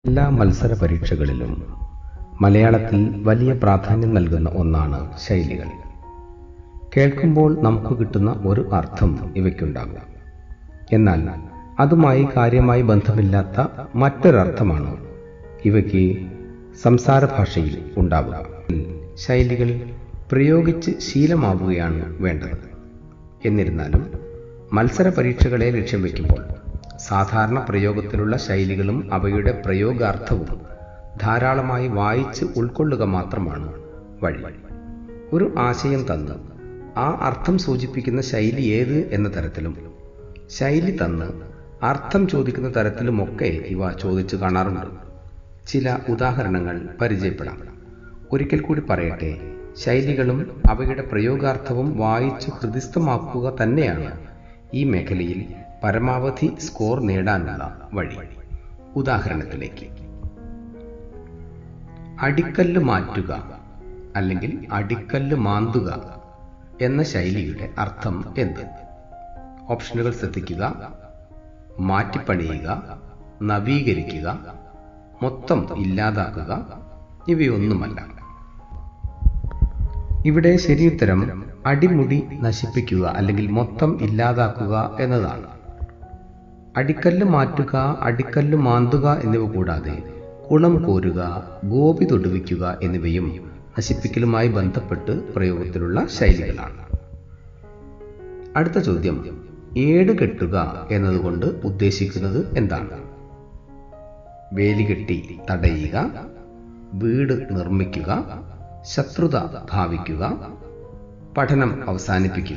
എല്ലാ മത്സര പരീക്ഷകളിലും മലയാളത്തിൽ വലിയ പ്രാധാന്യം നൽകുന്ന ഒന്നാണ് ശൈലികൾ കേൾക്കുമ്പോൾ നമുക്ക് കിട്ടുന്ന ഒരു അർത്ഥം ഇവയ്ക്കുണ്ടാകും എന്നാൽ അതുമായി കാര്യമായി ബന്ധമില്ലാത്ത മറ്റൊരർത്ഥമാണ് ഇവയ്ക്ക് സംസാര ഭാഷയിൽ ഉണ്ടാവുക ശൈലികൾ പ്രയോഗിച്ച് ശീലമാവുകയാണ് വേണ്ടത് എന്നിരുന്നാലും മത്സര പരീക്ഷകളെ ലക്ഷ്യം വയ്ക്കുമ്പോൾ സാധാരണ പ്രയോഗത്തിലുള്ള ശൈലികളും അവയുടെ പ്രയോഗാർത്ഥവും ധാരാളമായി വായിച്ച് ഉൾക്കൊള്ളുക മാത്രമാണ് വഴി ഒരു ആശയം തന്ന് ആ അർത്ഥം സൂചിപ്പിക്കുന്ന ശൈലി ഏത് എന്ന തരത്തിലും ശൈലി തന്ന് അർത്ഥം ചോദിക്കുന്ന തരത്തിലുമൊക്കെ ഇവ ചോദിച്ചു കാണാറുണ്ട് ചില ഉദാഹരണങ്ങൾ പരിചയപ്പെടാം ഒരിക്കൽ കൂടി പറയട്ടെ ശൈലികളും അവയുടെ പ്രയോഗാർത്ഥവും വായിച്ചു ഹൃദിസ്ഥമാക്കുക തന്നെയാണ് ഈ മേഖലയിൽ പരമാവധി സ്കോർ നേടാനുള്ള വഴി ഉദാഹരണത്തിലേക്ക് അടിക്കല്ല് മാറ്റുക അല്ലെങ്കിൽ അടിക്കല്ല് മാന്തുക എന്ന ശൈലിയുടെ അർത്ഥം എന്ത് ഓപ്ഷനുകൾ ശ്രദ്ധിക്കുക മാറ്റിപ്പണിയുക നവീകരിക്കുക മൊത്തം ഇല്ലാതാക്കുക ഇവയൊന്നുമല്ല ഇവിടെ ശരിയുത്തരം അടിമുടി നശിപ്പിക്കുക അല്ലെങ്കിൽ മൊത്തം ഇല്ലാതാക്കുക എന്നതാണ് അടിക്കല്ല് മാറ്റുക അടിക്കല്ല് മാന്തുക എന്നിവ കൂടാതെ കുളം കോരുക ഗോപി തൊടുവിക്കുക എന്നിവയും നശിപ്പിക്കലുമായി ബന്ധപ്പെട്ട് പ്രയോഗത്തിലുള്ള ശൈലികളാണ് അടുത്ത ചോദ്യം ഏട് കെട്ടുക എന്നതുകൊണ്ട് ഉദ്ദേശിക്കുന്നത് എന്താണ് വേലികെട്ടി തടയുക വീട് നിർമ്മിക്കുക ശത്രുത ഭാവിക്കുക പഠനം അവസാനിപ്പിക്കുക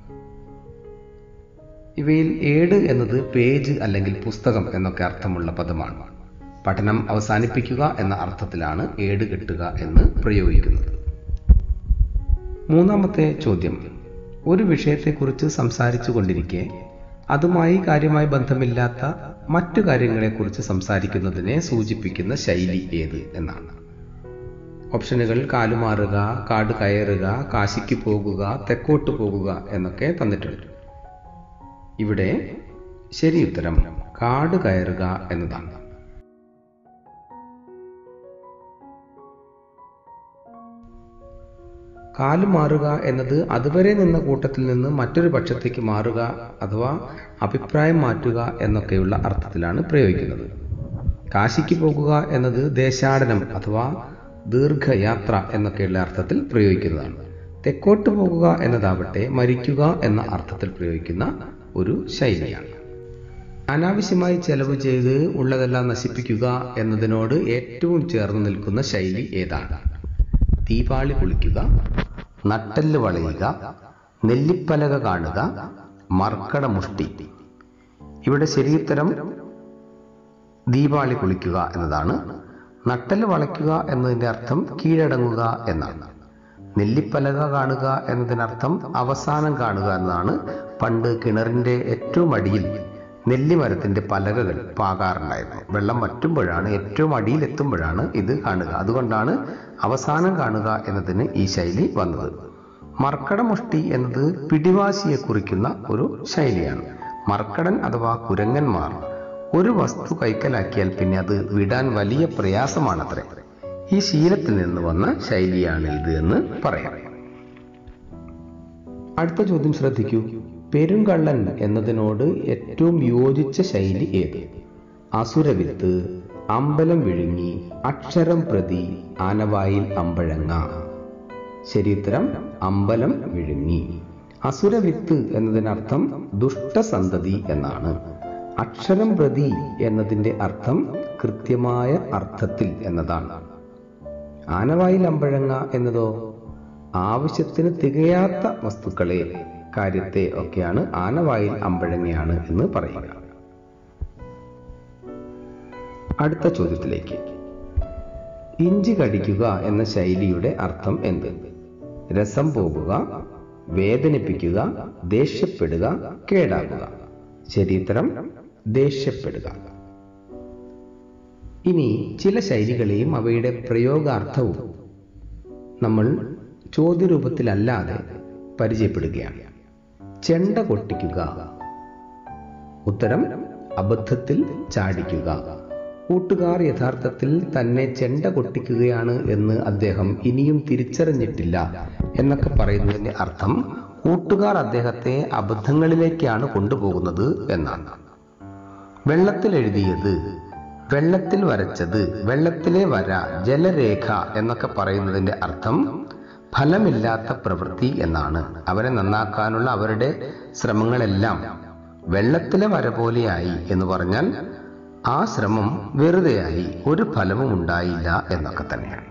ഇവയിൽ ഏട് എന്നത് പേജ് അല്ലെങ്കിൽ പുസ്തകം എന്നൊക്കെ അർത്ഥമുള്ള പദമാണ് പഠനം അവസാനിപ്പിക്കുക എന്ന അർത്ഥത്തിലാണ് ഏട് കെട്ടുക എന്ന് പ്രയോഗിക്കുന്നത് മൂന്നാമത്തെ ചോദ്യം ഒരു വിഷയത്തെക്കുറിച്ച് സംസാരിച്ചു കൊണ്ടിരിക്കെ അതുമായി കാര്യമായി ബന്ധമില്ലാത്ത മറ്റു കാര്യങ്ങളെക്കുറിച്ച് സംസാരിക്കുന്നതിനെ സൂചിപ്പിക്കുന്ന ശൈലി ഏത് എന്നാണ് ഓപ്ഷനുകൾ കാലുമാറുക കാട് കയറുക കാശിക്ക് പോകുക തെക്കോട്ട് പോകുക എന്നൊക്കെ തന്നിട്ടുണ്ട് ഇവിടെ ശരിയുത്തരം കാട് കയറുക എന്നതാണ് കാല് മാറുക എന്നത് അതുവരെ നിന്ന കൂട്ടത്തിൽ നിന്ന് മറ്റൊരു പക്ഷത്തേക്ക് മാറുക അഥവാ അഭിപ്രായം മാറ്റുക എന്നൊക്കെയുള്ള അർത്ഥത്തിലാണ് പ്രയോഗിക്കുന്നത് കാശിക്ക് പോകുക എന്നത് ദേശാടനം അഥവാ ദീർഘയാത്ര എന്നൊക്കെയുള്ള അർത്ഥത്തിൽ പ്രയോഗിക്കുന്നതാണ് തെക്കോട്ട് പോകുക എന്നതാവട്ടെ മരിക്കുക എന്ന അർത്ഥത്തിൽ പ്രയോഗിക്കുന്ന ഒരു ശൈലിയാണ് അനാവശ്യമായി ചെലവ് ചെയ്ത് ഉള്ളതെല്ലാം നശിപ്പിക്കുക എന്നതിനോട് ഏറ്റവും ചേർന്ന് നിൽക്കുന്ന ശൈലി ഏതാണ് ദീപാളി കുളിക്കുക നട്ടെല്ല് വളയുക നെല്ലിപ്പലക കാണുക മർക്കട മുഷ്ടി ഇവിടെ ശരിയുത്തരം ദീപാളി കുളിക്കുക എന്നതാണ് നട്ടല് വളയ്ക്കുക എന്നതിൻ്റെ അർത്ഥം കീഴടങ്ങുക എന്നാണ് നെല്ലിപ്പലക കാണുക എന്നതിനർത്ഥം അവസാനം കാണുക എന്നതാണ് പണ്ട് കിണറിൻ്റെ ഏറ്റവും അടിയിൽ നെല്ലിമരത്തിന്റെ പലകകൾ പാകാറുണ്ടായിരുന്നു വെള്ളം വറ്റുമ്പോഴാണ് ഏറ്റവും അടിയിലെത്തുമ്പോഴാണ് ഇത് കാണുക അതുകൊണ്ടാണ് അവസാനം കാണുക എന്നതിന് ഈ ശൈലി വന്നത് മർക്കടമുഷ്ടി എന്നത് പിടിവാശിയെ കുറിക്കുന്ന ഒരു ശൈലിയാണ് മർക്കടൻ അഥവാ കുരങ്ങന്മാർ ഒരു വസ്തു കൈക്കലാക്കിയാൽ പിന്നെ അത് വിടാൻ വലിയ പ്രയാസമാണത്രേ ഈ ശീലത്തിൽ നിന്ന് വന്ന ശൈലിയാണ് ഇത് എന്ന് പറയാം അടുത്ത ചോദ്യം ശ്രദ്ധിക്കൂ പെരുങ്കള്ളൻ എന്നതിനോട് ഏറ്റവും യോജിച്ച ശൈലി ഏത് അസുരവിത്ത് അമ്പലം വിഴുങ്ങി അക്ഷരം പ്രതി ആനവായിൽ അമ്പഴങ്ങ ശരിയുത്തരം അമ്പലം വിഴുങ്ങി അസുരവിത്ത് എന്നതിനർത്ഥം ദുഷ്ടസന്തതി എന്നാണ് അക്ഷരം പ്രതി എന്നതിന്റെ അർത്ഥം കൃത്യമായ അർത്ഥത്തിൽ എന്നതാണ് ആനവായിൽ അമ്പഴങ്ങ എന്നതോ ആവശ്യത്തിന് തികയാത്ത വസ്തുക്കളെ കാര്യത്തെ ഒക്കെയാണ് ആനവായിൽ അമ്പഴങ്ങയാണ് എന്ന് പറയുക അടുത്ത ചോദ്യത്തിലേക്ക് ഇഞ്ചി കടിക്കുക എന്ന ശൈലിയുടെ അർത്ഥം എന്ത് രസം പോകുക വേദനിപ്പിക്കുക ദേഷ്യപ്പെടുക കേടാകുക ശരിയുത്തരം ദേഷ്യപ്പെടുക ഇനി ചില ശൈലികളെയും അവയുടെ പ്രയോഗാർത്ഥവും നമ്മൾ ചോദ്യരൂപത്തിലല്ലാതെ പരിചയപ്പെടുകയാണ് ചെണ്ട കൊട്ടിക്കുക ഉത്തരം അബദ്ധത്തിൽ ചാടിക്കുക കൂട്ടുകാർ യഥാർത്ഥത്തിൽ തന്നെ ചെണ്ട കൊട്ടിക്കുകയാണ് എന്ന് അദ്ദേഹം ഇനിയും തിരിച്ചറിഞ്ഞിട്ടില്ല എന്നൊക്കെ പറയുന്നതിന്റെ അർത്ഥം കൂട്ടുകാർ അദ്ദേഹത്തെ അബദ്ധങ്ങളിലേക്കാണ് കൊണ്ടുപോകുന്നത് എന്നാണ് വെള്ളത്തിൽ എഴുതിയത് വെള്ളത്തിൽ വരച്ചത് വെള്ളത്തിലെ വര ജലരേഖ എന്നൊക്കെ പറയുന്നതിന്റെ അർത്ഥം ഫലമില്ലാത്ത പ്രവൃത്തി എന്നാണ് അവരെ നന്നാക്കാനുള്ള അവരുടെ ശ്രമങ്ങളെല്ലാം വെള്ളത്തിലെ വര പോലെയായി എന്ന് പറഞ്ഞാൽ ആ ശ്രമം വെറുതെയായി ഒരു ഫലവും ഉണ്ടായില്ല എന്നൊക്കെ തന്നെയാണ്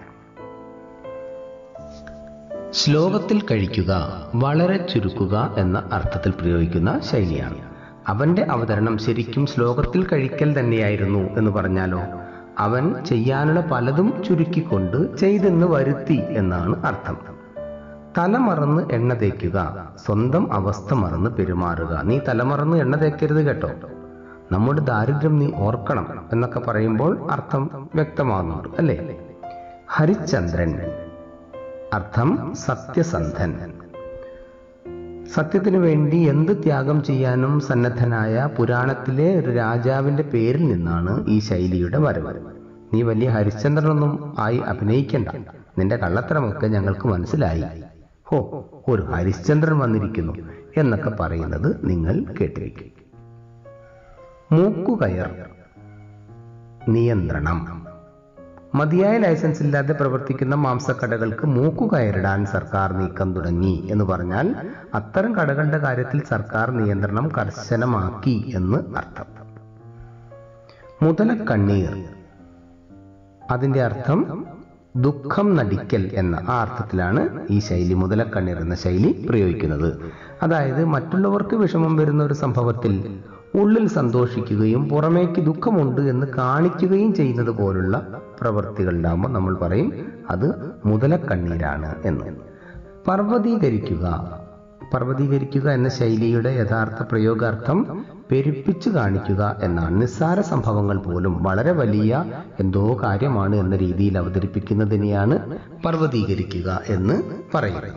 ശ്ലോകത്തിൽ കഴിക്കുക വളരെ ചുരുക്കുക എന്ന അർത്ഥത്തിൽ പ്രയോഗിക്കുന്ന ശൈലിയാണ് അവന്റെ അവതരണം ശരിക്കും ശ്ലോകത്തിൽ കഴിക്കൽ തന്നെയായിരുന്നു എന്ന് പറഞ്ഞാലോ അവൻ ചെയ്യാനുള്ള പലതും ചുരുക്കിക്കൊണ്ട് ചെയ്തെന്ന് വരുത്തി എന്നാണ് അർത്ഥം തലമറന്ന് എണ്ണ തേക്കുക സ്വന്തം അവസ്ഥ മറന്ന് പെരുമാറുക നീ തലമറന്ന് എണ്ണ തേക്കരുത് കേട്ടോ നമ്മുടെ ദാരിദ്ര്യം നീ ഓർക്കണം എന്നൊക്കെ പറയുമ്പോൾ അർത്ഥം വ്യക്തമാകുന്നുണ്ട് അല്ലേ ഹരിചന്ദ്രൻ അർത്ഥം സത്യസന്ധൻ സത്യത്തിനു വേണ്ടി എന്ത് ത്യാഗം ചെയ്യാനും സന്നദ്ധനായ പുരാണത്തിലെ ഒരു രാജാവിന്റെ പേരിൽ നിന്നാണ് ഈ ശൈലിയുടെ വരവ് നീ വലിയ ഹരിശ്ചന്ദ്രനൊന്നും ആയി അഭിനയിക്കണ്ട നിന്റെ കള്ളത്തരമൊക്കെ ഞങ്ങൾക്ക് മനസ്സിലായി ഹോ ഒരു ഹരിശ്ചന്ദ്രൻ വന്നിരിക്കുന്നു എന്നൊക്കെ പറയുന്നത് നിങ്ങൾ കേട്ടിരിക്കും മൂക്കുകയർ നിയന്ത്രണം മതിയായ ലൈസൻസ് ഇല്ലാതെ പ്രവർത്തിക്കുന്ന മാംസക്കടകൾക്ക് മൂക്കുകയറിടാൻ സർക്കാർ നീക്കം തുടങ്ങി എന്ന് പറഞ്ഞാൽ അത്തരം കടകളുടെ കാര്യത്തിൽ സർക്കാർ നിയന്ത്രണം കർശനമാക്കി എന്ന് അർത്ഥം മുതലക്കണ്ണീർ അതിന്റെ അർത്ഥം ദുഃഖം നടിക്കൽ എന്ന ആ അർത്ഥത്തിലാണ് ഈ ശൈലി മുതലക്കണ്ണീർ എന്ന ശൈലി പ്രയോഗിക്കുന്നത് അതായത് മറ്റുള്ളവർക്ക് വിഷമം വരുന്ന ഒരു സംഭവത്തിൽ ഉള്ളിൽ സന്തോഷിക്കുകയും പുറമേക്ക് ദുഃഖമുണ്ട് എന്ന് കാണിക്കുകയും ചെയ്യുന്നത് പോലുള്ള പ്രവൃത്തികളുണ്ടാകുമ്പോൾ നമ്മൾ പറയും അത് മുതലക്കണ്ണീരാണ് എന്ന് പർവ്വതീകരിക്കുക പർവ്വതീകരിക്കുക എന്ന ശൈലിയുടെ യഥാർത്ഥ പ്രയോഗാർത്ഥം പെരുപ്പിച്ചു കാണിക്കുക എന്നാണ് നിസ്സാര സംഭവങ്ങൾ പോലും വളരെ വലിയ എന്തോ കാര്യമാണ് എന്ന രീതിയിൽ അവതരിപ്പിക്കുന്നതിനെയാണ് പർവ്വതീകരിക്കുക എന്ന് പറയുന്നത്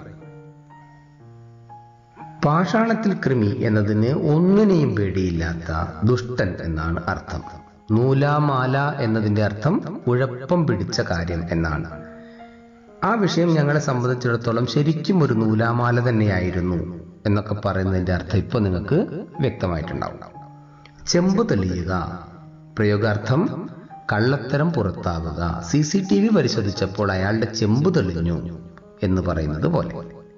പാഷാണത്തിൽ കൃമി എന്നതിന് ഒന്നിനെയും പേടിയില്ലാത്ത ദുഷ്ടൻ എന്നാണ് അർത്ഥം നൂലാമാല എന്നതിന്റെ അർത്ഥം കുഴപ്പം പിടിച്ച കാര്യം എന്നാണ് ആ വിഷയം ഞങ്ങളെ സംബന്ധിച്ചിടത്തോളം ശരിക്കും ഒരു നൂലാമാല തന്നെയായിരുന്നു എന്നൊക്കെ പറയുന്നതിന്റെ അർത്ഥം ഇപ്പൊ നിങ്ങൾക്ക് വ്യക്തമായിട്ടുണ്ടാവും ചെമ്പ് തെളിയുക പ്രയോഗാർത്ഥം കള്ളത്തരം പുറത്താവുക സി സി ടി വി പരിശോധിച്ചപ്പോൾ അയാളുടെ ചെമ്പ് തെളിഞ്ഞു എന്ന് പറയുന്നത് പോലെ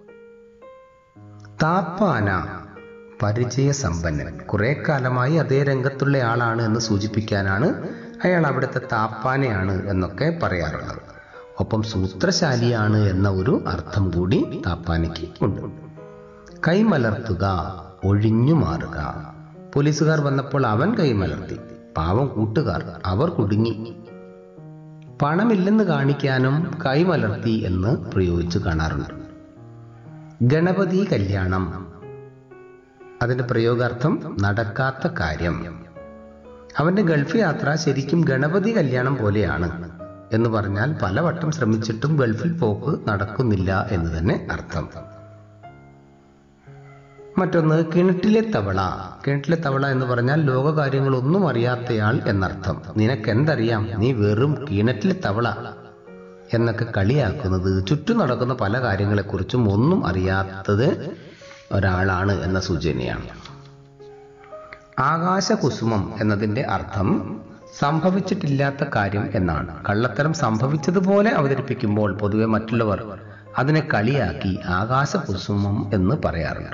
താപ്പാന പരിചയസമ്പന്നൻ കുറെ കാലമായി അതേ രംഗത്തുള്ള ആളാണ് എന്ന് സൂചിപ്പിക്കാനാണ് അയാൾ അവിടുത്തെ താപ്പാനയാണ് എന്നൊക്കെ പറയാറുള്ളത് ഒപ്പം സൂത്രശാലിയാണ് എന്ന ഒരു അർത്ഥം കൂടി താപ്പാനയ്ക്ക് ഉണ്ട് കൈമലർത്തുക ഒഴിഞ്ഞു മാറുക പോലീസുകാർ വന്നപ്പോൾ അവൻ കൈമലർത്തി പാവം കൂട്ടുകാർ അവർ കുടുങ്ങി പണമില്ലെന്ന് കാണിക്കാനും കൈമലർത്തി എന്ന് പ്രയോഗിച്ചു കാണാറുണ്ട് ഗണപതി കല്യാണം അതിന്റെ പ്രയോഗാർത്ഥം നടക്കാത്ത കാര്യം അവന്റെ ഗൾഫ് യാത്ര ശരിക്കും ഗണപതി കല്യാണം പോലെയാണ് എന്ന് പറഞ്ഞാൽ പലവട്ടം ശ്രമിച്ചിട്ടും ഗൾഫിൽ പോക്ക് നടക്കുന്നില്ല എന്ന് തന്നെ അർത്ഥം മറ്റൊന്ന് കിണറ്റിലെ തവള കിണറ്റിലെ തവള എന്ന് പറഞ്ഞാൽ ലോകകാര്യങ്ങളൊന്നും അറിയാത്തയാൾ എന്നർത്ഥം നിനക്കെന്തറിയാം നീ വെറും കിണറ്റിലെ തവള എന്നൊക്കെ കളിയാക്കുന്നത് ചുറ്റും നടക്കുന്ന പല കാര്യങ്ങളെക്കുറിച്ചും ഒന്നും അറിയാത്തത് ഒരാളാണ് എന്ന സൂചനയാണ് ആകാശകുസുമം എന്നതിന്റെ അർത്ഥം സംഭവിച്ചിട്ടില്ലാത്ത കാര്യം എന്നാണ് കള്ളത്തരം സംഭവിച്ചതുപോലെ അവതരിപ്പിക്കുമ്പോൾ പൊതുവെ മറ്റുള്ളവർ അതിനെ കളിയാക്കി ആകാശകുസുമം എന്ന് പറയാറുണ്ട്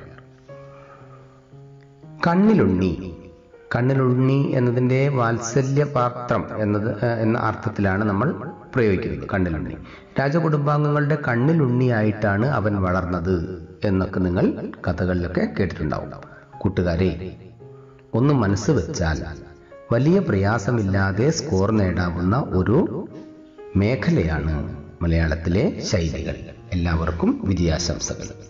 കണ്ണിലുണ്ണി കണ്ണിലുണ്ണി എന്നതിന്റെ വാത്സല്യപാത്രം എന്നത് ഏഹ്, എന്ന അർത്ഥത്തിലാണ് നമ്മൾ പ്രയോഗിക്കുന്നത് കണ്ണിലുണ്ണി രാജകുടുംബാംഗങ്ങളുടെ കണ്ണിലുണ്ണിയായിട്ടാണ് അവൻ വളർന്നത് എന്നൊക്കെ നിങ്ങൾ കഥകളിലൊക്കെ കേട്ടിട്ടുണ്ടാവും കൂട്ടുകാരെ ഒന്ന് മനസ്സ് വെച്ചാൽ വലിയ പ്രയാസമില്ലാതെ സ്കോർ നേടാവുന്ന ഒരു മേഖലയാണ് മലയാളത്തിലെ ശൈലികൾ എല്ലാവർക്കും വിജയാശംസകൾ